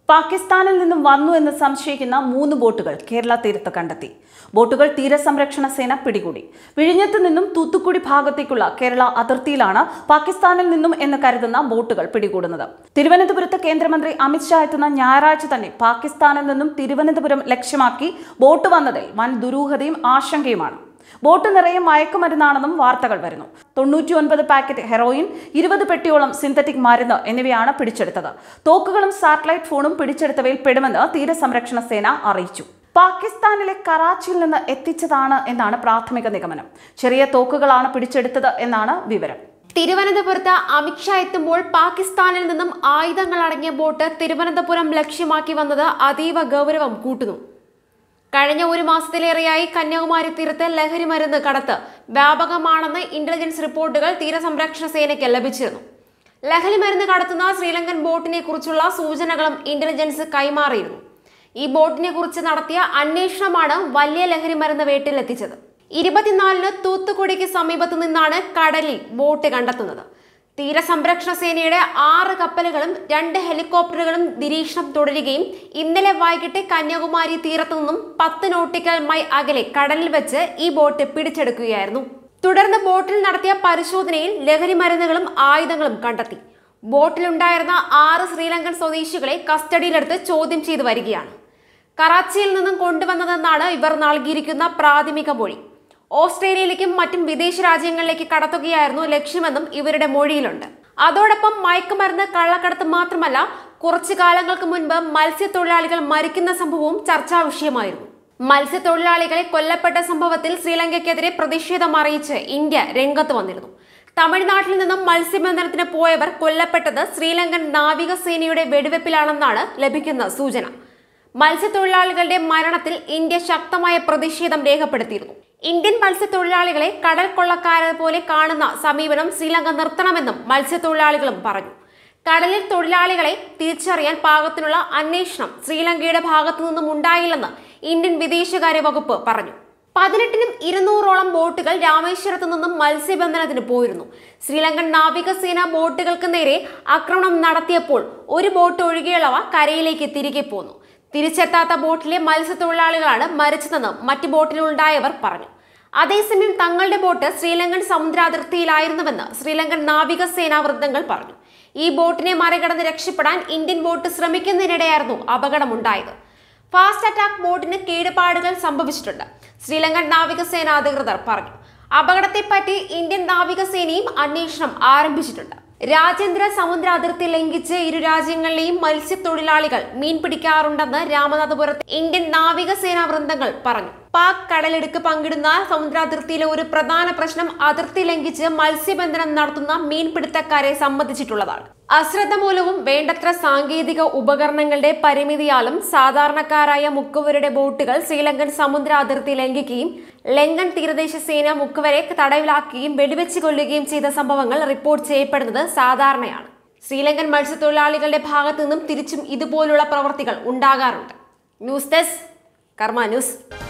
പാകിസ്ഥാനിൽ നിന്നും വന്നു എന്ന് സംശയിക്കുന്ന മൂന്ന് ബോട്ടുകൾ കേരള തീരത്ത് കണ്ടെത്തി ബോട്ടുകൾ തീരസംരക്ഷണ സേന പിടികൂടി വിഴിഞ്ഞത്ത് നിന്നും തൂത്തുക്കുടി ഭാഗത്തേക്കുള്ള കേരള അതിർത്തിയിലാണ് പാകിസ്ഥാനിൽ നിന്നും എന്ന് കരുതുന്ന ബോട്ടുകൾ പിടികൂടുന്നത് തിരുവനന്തപുരത്ത് കേന്ദ്രമന്ത്രി അമിത്ഷാ എത്തുന്ന ഞായറാഴ്ച തന്നെ പാകിസ്ഥാനിൽ നിന്നും തിരുവനന്തപുരം ലക്ഷ്യമാക്കി ബോട്ട് വന്നതിൽ വൻ ദുരൂഹതയും ആശങ്കയുമാണ് ബോട്ട് നിറയെ മയക്കുമരുന്നാണെന്നും വാർത്തകൾ വരുന്നു തൊണ്ണൂറ്റി ഒൻപത് പാക്കറ്റ് ഹെറോയിൻ ഇരുപത് പെട്ടിയോളം സിന്തറ്റിക് മരുന്ന് എന്നിവയാണ് പിടിച്ചെടുത്തത് തോക്കുകളും സാറ്റലൈറ്റ് ഫോണും പിടിച്ചെടുത്തവയിൽ പെടുമെന്ന് തീരസംരക്ഷണ സേന അറിയിച്ചു പാകിസ്ഥാനിലെ കറാച്ചിയിൽ നിന്ന് എത്തിച്ചതാണ് എന്നാണ് പ്രാഥമിക നിഗമനം ചെറിയ തോക്കുകളാണ് പിടിച്ചെടുത്തത് എന്നാണ് വിവരം തിരുവനന്തപുരത്ത് അമിത്ഷാ എത്തുമ്പോൾ പാകിസ്ഥാനിൽ നിന്നും ആയുധങ്ങൾ അടങ്ങിയ ബോട്ട് തിരുവനന്തപുരം ലക്ഷ്യമാക്കി വന്നത് അതീവ ഗൗരവം കൂട്ടുന്നു കഴിഞ്ഞ ഒരു മാസത്തിലേറെയായി കന്യാകുമാരി തീരത്ത് ലഹരി മരുന്ന് കടത്ത് വ്യാപകമാണെന്ന് ഇന്റലിജൻസ് റിപ്പോർട്ടുകൾ തീരസംരക്ഷണ സേനയ്ക്ക് ലഭിച്ചിരുന്നു ലഹരി മരുന്ന് കടത്തുന്ന ശ്രീലങ്കൻ ബോട്ടിനെ കുറിച്ചുള്ള സൂചനകളും ഇന്റലിജൻസ് കൈമാറിയിരുന്നു ഈ ബോട്ടിനെ കുറിച്ച് നടത്തിയ അന്വേഷണമാണ് വലിയ ലഹരി മരുന്ന് വേട്ടിലെത്തിച്ചത് ഇരുപത്തിനാലിന് തൂത്തുക്കുടിക്ക് സമീപത്തു നിന്നാണ് കടലിൽ ബോട്ട് കണ്ടെത്തുന്നത് തീരസംരക്ഷണ സേനയുടെ ആറ് കപ്പലുകളും രണ്ട് ഹെലികോപ്റ്ററുകളും നിരീക്ഷണം തുടരുകയും ഇന്നലെ വൈകിട്ട് കന്യാകുമാരി തീരത്തു നിന്നും പത്ത് നോട്ടിക്കൽ മൈ അകലെ കടലിൽ വെച്ച് ഈ ബോട്ട് പിടിച്ചെടുക്കുകയായിരുന്നു തുടർന്ന് ബോട്ടിൽ നടത്തിയ പരിശോധനയിൽ ലഹരി മരുന്നുകളും ആയുധങ്ങളും കണ്ടെത്തി ബോട്ടിലുണ്ടായിരുന്ന ആറ് ശ്രീലങ്കൻ സ്വദേശികളെ കസ്റ്റഡിയിലെടുത്ത് ചോദ്യം ചെയ്തു വരികയാണ് കറാച്ചിയിൽ നിന്നും കൊണ്ടുവന്നതെന്നാണ് ഇവർ നൽകിയിരിക്കുന്ന പ്രാഥമിക മൊഴി ഓസ്ട്രേലിയയിലേക്കും മറ്റും വിദേശ രാജ്യങ്ങളിലേക്ക് കടത്തുകയായിരുന്നു ലക്ഷ്യമെന്നും ഇവരുടെ മൊഴിയിലുണ്ട് അതോടൊപ്പം മയക്കുമരുന്ന് കള്ളക്കടത്ത് മാത്രമല്ല കുറച്ചു കാലങ്ങൾക്ക് മുൻപ് മത്സ്യത്തൊഴിലാളികൾ മരിക്കുന്ന സംഭവവും ചർച്ചാ വിഷയമായിരുന്നു മത്സ്യത്തൊഴിലാളികളെ കൊല്ലപ്പെട്ട സംഭവത്തിൽ ശ്രീലങ്കയ്ക്കെതിരെ പ്രതിഷേധം അറിയിച്ച് ഇന്ത്യ രംഗത്ത് വന്നിരുന്നു തമിഴ്നാട്ടിൽ നിന്നും മത്സ്യബന്ധനത്തിന് പോയവർ കൊല്ലപ്പെട്ടത് ശ്രീലങ്കൻ നാവികസേനയുടെ വെടിവെപ്പിലാണെന്നാണ് ലഭിക്കുന്ന സൂചന മത്സ്യത്തൊഴിലാളികളുടെ മരണത്തിൽ ഇന്ത്യ ശക്തമായ പ്രതിഷേധം രേഖപ്പെടുത്തിയിരുന്നു ഇന്ത്യൻ മത്സ്യത്തൊഴിലാളികളെ കടൽ കൊള്ളക്കാരെ പോലെ കാണുന്ന സമീപനം ശ്രീലങ്ക നിർത്തണമെന്നും മത്സ്യത്തൊഴിലാളികളും പറഞ്ഞു കടലിൽ തൊഴിലാളികളെ തിരിച്ചറിയാൻ പാകത്തിനുള്ള അന്വേഷണം ശ്രീലങ്കയുടെ ഭാഗത്തു നിന്നും ഉണ്ടായില്ലെന്ന് ഇന്ത്യൻ വിദേശകാര്യ വകുപ്പ് പറഞ്ഞു പതിനെട്ടിനും ഇരുന്നൂറോളം ബോട്ടുകൾ രാമേശ്വരത്തു നിന്നും മത്സ്യബന്ധനത്തിന് പോയിരുന്നു ശ്രീലങ്കൻ നാവികസേന ബോട്ടുകൾക്ക് നേരെ ആക്രമണം നടത്തിയപ്പോൾ ഒരു ബോട്ട് ഒഴികെയുള്ളവ കരയിലേക്ക് തിരികെ പോന്നു തിരിച്ചെത്താത്ത ബോട്ടിലെ മത്സ്യത്തൊഴിലാളികളാണ് മരിച്ചതെന്ന് മറ്റ് ബോട്ടിലുണ്ടായവർ പറഞ്ഞു അതേസമയം തങ്ങളുടെ ബോട്ട് ശ്രീലങ്കൻ സമുദ്രാതിർത്തിയിലായിരുന്നുവെന്ന് ശ്രീലങ്കൻ നാവികസേനാ വൃത്തങ്ങൾ പറഞ്ഞു ഈ ബോട്ടിനെ മറികടന്ന് രക്ഷപ്പെടാൻ ഇന്ത്യൻ ബോട്ട് ശ്രമിക്കുന്നതിനിടെയായിരുന്നു അപകടമുണ്ടായത് ഫാസ്റ്റ് അറ്റാക്ക് ബോട്ടിന് കേടുപാടുകൾ സംഭവിച്ചിട്ടുണ്ട് ശ്രീലങ്കൻ നാവികസേന അധികൃതർ പറഞ്ഞു അപകടത്തെപ്പറ്റി ഇന്ത്യൻ നാവികസേനയും അന്വേഷണം ആരംഭിച്ചിട്ടുണ്ട് രാജ്യാന്തര സമുദ്ര അതിർത്തി ലംഘിച്ച് ഇരു രാജ്യങ്ങളിലെയും മത്സ്യത്തൊഴിലാളികൾ മീൻ പിടിക്കാറുണ്ടെന്ന് രാമനാഥപുരത്ത് ഇന്ത്യൻ നാവികസേനാ വൃന്ദങ്ങൾ പറഞ്ഞു പാക് കടലെടുക്ക് പങ്കിടുന്ന സമുദ്രാതിർത്തിയിലെ ഒരു പ്രധാന പ്രശ്നം അതിർത്തി ലംഘിച്ച് മത്സ്യബന്ധനം നടത്തുന്ന മീൻപിടുത്തക്കാരെ സംബന്ധിച്ചിട്ടുള്ളതാണ് അശ്രദ്ധ മൂലവും വേണ്ടത്ര സാങ്കേതിക ഉപകരണങ്ങളുടെ പരിമിതിയാലും സാധാരണക്കാരായ മുക്കുവരുടെ ബോട്ടുകൾ ശ്രീലങ്കൻ സമുദ്ര അതിർത്തി ലംഘിക്കുകയും ലങ്കൻ തീരദേശ സേന മുക്കുവരെ തടവിലാക്കുകയും വെടിവെച്ച് കൊല്ലുകയും ചെയ്ത സംഭവങ്ങൾ റിപ്പോർട്ട് ചെയ്യപ്പെടുന്നത് സാധാരണയാണ് ശ്രീലങ്കൻ മത്സ്യത്തൊഴിലാളികളുടെ ഭാഗത്തു നിന്നും തിരിച്ചും ഇതുപോലുള്ള പ്രവർത്തികൾ ഉണ്ടാകാറുണ്ട് ന്യൂസ് ഡെസ്ക് കർമ്മ ന്യൂസ്